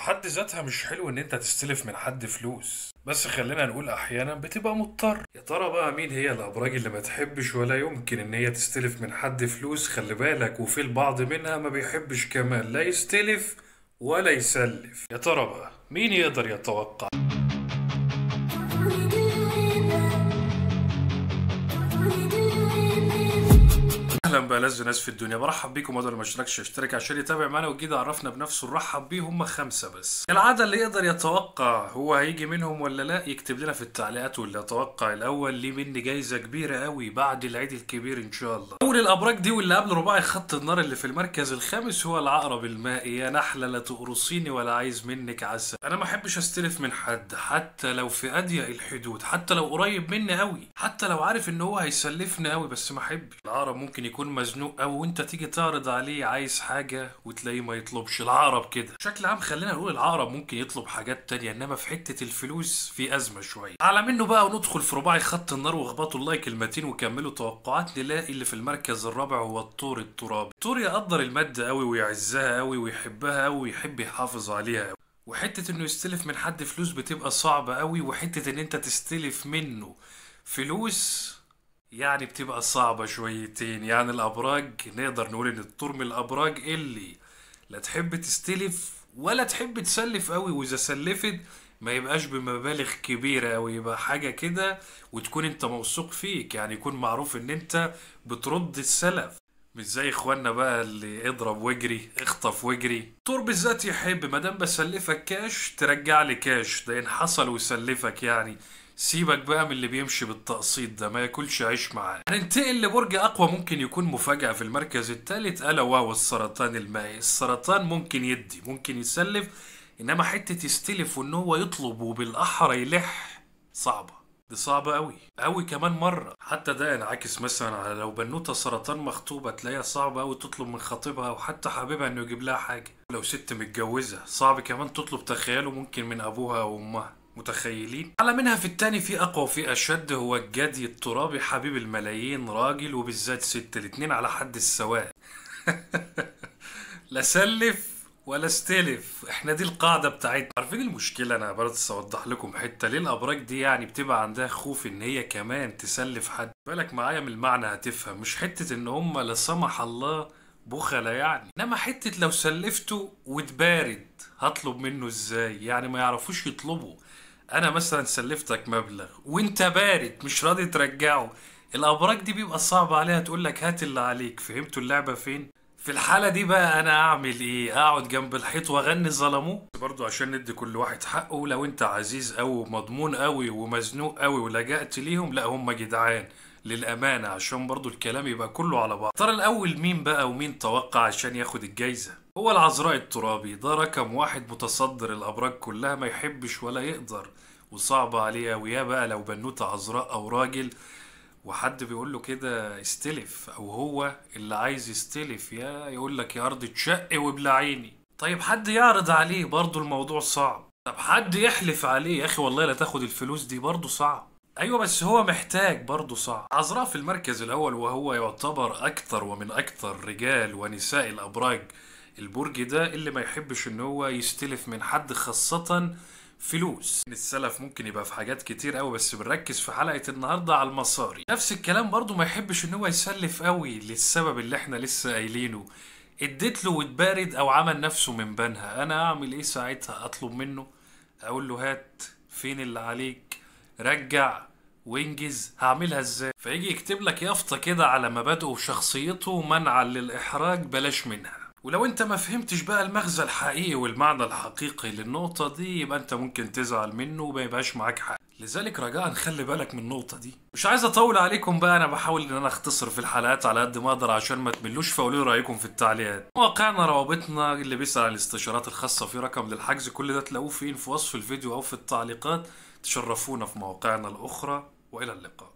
حد ذاتها مش حلو ان انت تستلف من حد فلوس بس خلينا نقول احيانا بتبقى مضطر يا ترى بقى مين هي الابراج اللي ما تحبش ولا يمكن ان هي تستلف من حد فلوس خلي بالك وفي البعض منها ما بيحبش كمان لا يستلف ولا يسلف يا ترى بقى مين يقدر يتوقع اهلا بألذ ناس في الدنيا برحب بيكم وده اللي ما اشتركش يشترك عشان يتابع معانا والجديد عرفنا بنفسه نرحب بيه هم خمسه بس العاده اللي يقدر يتوقع هو هيجي منهم ولا لا يكتب لنا في التعليقات واللي يتوقع الاول ليه مني جايزه كبيره قوي بعد العيد الكبير ان شاء الله اول الابراج دي واللي قبل رباعي خط النار اللي في المركز الخامس هو العقرب المائي يا نحله لا تقرصيني ولا عايز منك عسل انا ما احبش استلف من حد حتى لو في اضيق الحدود حتى لو قريب مني قوي حتى لو عارف ان هو هيسلفني قوي بس ما احبش العقرب ممكن يكون مزنوق قوي وانت تيجي تعرض عليه عايز حاجه وتلاقيه ما يطلبش العقرب كده بشكل عام خلينا نقول العقرب ممكن يطلب حاجات تانية انما في حته الفلوس في ازمه شويه اعلى منه بقى وندخل في رباعي خط النار واخبطوا اللايك المتين وكملوا توقعات نلاقي اللي في المركز الرابع هو الطور الترابي الطور يقدر الماده قوي ويعزها قوي ويحبها قوي ويحب يحافظ عليها قوي وحته انه يستلف من حد فلوس بتبقى صعبه قوي وحته ان انت تستلف منه فلوس يعني بتبقى صعبة شويتين يعني الأبراج نقدر نقول إن الطور من الأبراج اللي لا تحب تستلف ولا تحب تسلف قوي وإذا سلفت ما يبقاش بمبالغ كبيرة أوي يبقى حاجة كده وتكون أنت موثوق فيك يعني يكون معروف إن أنت بترد السلف مش زي اخواننا بقى اللي اضرب واجري اخطف واجري طور بالذات يحب مادام بسلفك كاش ترجع لي كاش ده ان حصل وسلفك يعني سيبك بقى من اللي بيمشي بالتقسيط ده ما ياكلش عيش معاه هننتقل لبرج اقوى ممكن يكون مفاجأة في المركز الثالث الا وهو السرطان المائي السرطان ممكن يدي ممكن يسلف انما حتة يستلف وان هو يطلب وبالاحرى يلح صعبة دي صعبة قوي قوي كمان مرة حتى ده ينعكس مثلا على لو بنوتة سرطان مخطوبة تلاقيها صعبة قوي تطلب من خطيبها او حتى حبيبها انه يجيب لها حاجة لو ست متجوزة صعب كمان تطلب تخيله ممكن من ابوها او امها متخيلين على منها في التاني في اقوى وفي اشد هو الجدي الترابي حبيب الملايين راجل وبالذات ست الاتنين على حد السواء لا سلف ولا استلف احنا دي القاعده بتاعتنا عارفين المشكله انا بس اوضح لكم حته ليه الابراج دي يعني بتبقى عندها خوف ان هي كمان تسلف حد بالك معايا من المعنى هتفهم مش حته ان هم لا سمح الله بخلة يعني انما حته لو سلفته وتبارد هطلب منه ازاي يعني ما يعرفوش يطلبوا انا مثلا سلفتك مبلغ وانت بارد مش راضي ترجعه الابراج دي بيبقى صعب عليها تقول لك هات اللي عليك فهمتوا اللعبه فين في الحالة دي بقى أنا أعمل إيه؟ أقعد جنب الحيط وأغني ظلموه؟ برضو عشان ندي كل واحد حقه لو أنت عزيز أوي ومضمون أوي ومزنوق أوي ولجأت ليهم لا هم جدعان للأمانة عشان برضو الكلام يبقى كله على بعض ترى الأول مين بقى ومين توقع عشان ياخد الجايزة؟ هو العذراء الترابي ده رقم واحد متصدر الأبراج كلها ما يحبش ولا يقدر وصعب عليه ويا بقى لو بنوتة عذراء أو راجل وحد بيقول له كده استلف او هو اللي عايز يستلف يا يقول لك يا ارض تشق وبلعيني طيب حد يعرض عليه برضه الموضوع صعب طب حد يحلف عليه يا اخي والله لا تاخد الفلوس دي برضه صعب ايوه بس هو محتاج برضه صعب عذراء في المركز الاول وهو يعتبر اكثر ومن اكثر رجال ونساء الابراج البرج ده اللي ما يحبش ان هو يستلف من حد خاصة فلوس السلف ممكن يبقى في حاجات كتير قوي بس بنركز في حلقة النهاردة على المصاري نفس الكلام برضو ما يحبش ان هو يسلف قوي للسبب اللي احنا لسه قايلينه اديت له واتبارد او عمل نفسه من بنها انا اعمل ايه ساعتها اطلب منه اقول له هات فين اللي عليك رجع وانجز هعملها ازاي فيجي يكتب لك يافطة كده على مبادئه وشخصيته منعا للاحراج بلاش منها ولو انت ما فهمتش بقى المغزى الحقيقي والمعنى الحقيقي للنقطة دي يبقى انت ممكن تزعل منه وما يبقاش معاك حق لذلك رجاء خلي بالك من النقطة دي مش عايز اطول عليكم بقى انا بحاول ان انا اختصر في الحلقات على قد ما اقدر عشان ما تملوش فقولوا لي رايكم في التعليقات مواقعنا روابطنا اللي بيسأل عن الاستشارات الخاصة في رقم للحجز كل ده تلاقوه فين في وصف الفيديو او في التعليقات تشرفونا في مواقعنا الاخرى والى اللقاء